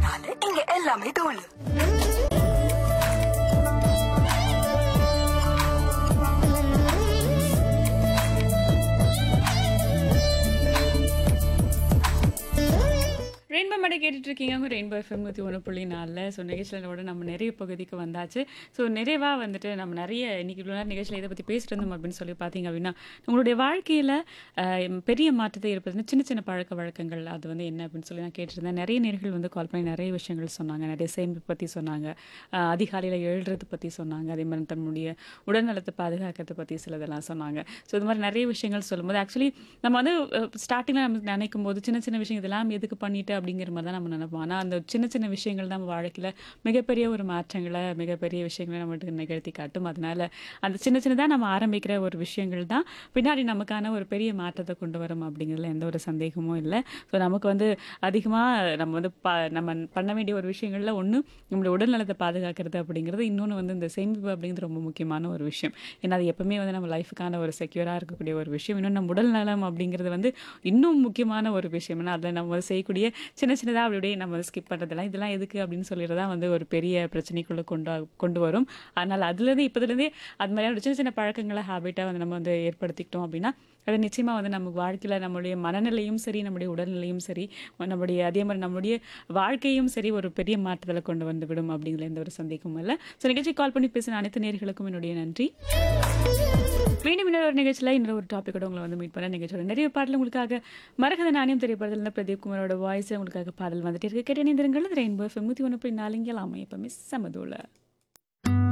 அதனால இங்க எல்லாமே தோல் ரெயின்போ மேடை கேட்டுட்டு இருக்கீங்க உங்க ரெயின்போ எஃப்எம் நூற்றி ஒன்று புள்ளி நாலில் ஸோ நிகழ்ச்சியிலோட நம்ம நிறைய பகுதிக்கு வந்தாச்சு ஸோ நிறைவாக வந்துட்டு நம்ம நிறைய இன்னைக்கு இவ்வளோ நேரம் நிகழ்ச்சியில் இதை பற்றி பேசிட்டு இருந்தோம் அப்படின்னு சொல்லி பார்த்தீங்க அப்படின்னா உங்களுடைய வாழ்க்கையில் பெரிய மாற்றத்தை ஏற்படுத்தின சின்ன சின்ன பழக்க வழக்கங்கள் அது வந்து என்ன அப்படின்னு சொல்லி நான் கேட்டிருந்தேன் நிறைய நேர்கள் வந்து கால் பண்ணி நிறைய விஷயங்கள் சொன்னாங்க நிறைய சேமிப்பு பற்றி சொன்னாங்க அஹ், அதிகாலையில் எழுறது பற்றி சொன்னாங்க அதே மாதிரி தன்னுடைய உடல்நலத்தை பாதுகாக்கிறத பற்றி சிலதெல்லாம் சொன்னாங்க ஸோ இது மாதிரி நிறைய விஷயங்கள் சொல்லும்போது ஆக்சுவலி நம்ம வந்து ஸ்டார்டிங்கில் நம்ம நினைக்கும் போது சின்ன சின்ன விஷயம் இதெல்லாம் எதுக்கு பண்ணிட்டு அப்படிங்கிற மாதிரி தான் நம்ம நினைப்போம் ஆனால் அந்த சின்ன சின்ன விஷயங்கள் தான் நம்ம வாழ்க்கையில் மிகப்பெரிய ஒரு மாற்றங்களை மிகப்பெரிய விஷயங்களை நம்மளுக்கு நிகழ்த்தி காட்டும் அதனால அந்த சின்ன சின்னதாக நம்ம ஆரம்பிக்கிற ஒரு விஷயங்கள் தான் பின்னாடி நமக்கான ஒரு பெரிய மாற்றத்தை கொண்டு வரும் அப்படிங்கிறதுல எந்த ஒரு சந்தேகமும் இல்லை ஸோ நமக்கு வந்து அதிகமாக நம்ம வந்து ப நம்ம பண்ண வேண்டிய ஒரு விஷயங்களில் ஒன்று நம்மளுடைய உடல்நலத்தை பாதுகாக்கிறது அப்படிங்கிறது இன்னொன்று வந்து இந்த சேமிப்பு அப்படிங்கிறது ரொம்ப முக்கியமான ஒரு விஷயம் ஏன்னா அது எப்பவுமே வந்து நம்ம லைஃபுக்கான ஒரு செக்யூராக இருக்கக்கூடிய ஒரு விஷயம் இன்னும் நம்ம உடல் நலம் அப்படிங்கிறது வந்து இன்னும் முக்கியமான ஒரு விஷயம் ஏன்னா அதில் நம்ம வந்து செய்யக்கூடிய சின்ன சின்னதாக அப்படி அப்படியே நம்ம வந்து ஸ்கிப் பண்ணுறதெல்லாம் இதெல்லாம் எதுக்கு அப்படின்னு சொல்லிடுறதா வந்து ஒரு பெரிய பிரச்சனைக்குள்ளே கொண்டு வா- கொண்டு வரும் அதனால் அதுலேருந்து இப்போதுலேருந்தே அது மாதிரியான ஒரு சின்ன சின்ன பழக்கங்களை ஹேபிட்டாக வந்து நம்ம வந்து ஏற்படுத்திக்கிட்டோம் அப்படின்னா அது நிச்சயமாக வந்து நம்ம வாழ்க்கையில் நம்மளுடைய மனநிலையும் சரி நம்முடைய உடல்நிலையும் சரி நம்முடைய அதே மாதிரி நம்மளுடைய வாழ்க்கையும் சரி ஒரு பெரிய மாற்றத்தில் கொண்டு வந்து விடும் அப்படிங்கிற எந்த ஒரு சந்தேகமும் இல்லை ஸோ நிகழ்ச்சி கால் பண்ணி பேசின அனைத்து நேர்களுக்கும் என்னுடைய நன்றி மீண்டும் இன்னொரு ஒரு நிகழ்ச்சியில் இன்னொரு ஒரு டாப்பிக்கோட உங்களை வந்து மீட் பண்ண நிகழ்ச்சியோட நிறைய பாடல் உங்களுக்காக மரகத நாணயம் திரைப்படத்தில் பிரதீப் குமாரோட வாய்ஸ் உங்களுக்காக பாடல் வந்துட்டு இருக்கு கேட்டு இணைந்திருங்கள் ரெயின்போ எஃப்எம் நூற்றி ஒன்று புள்ளி நாலுங்கலாம் எப்பவுமே சமதூல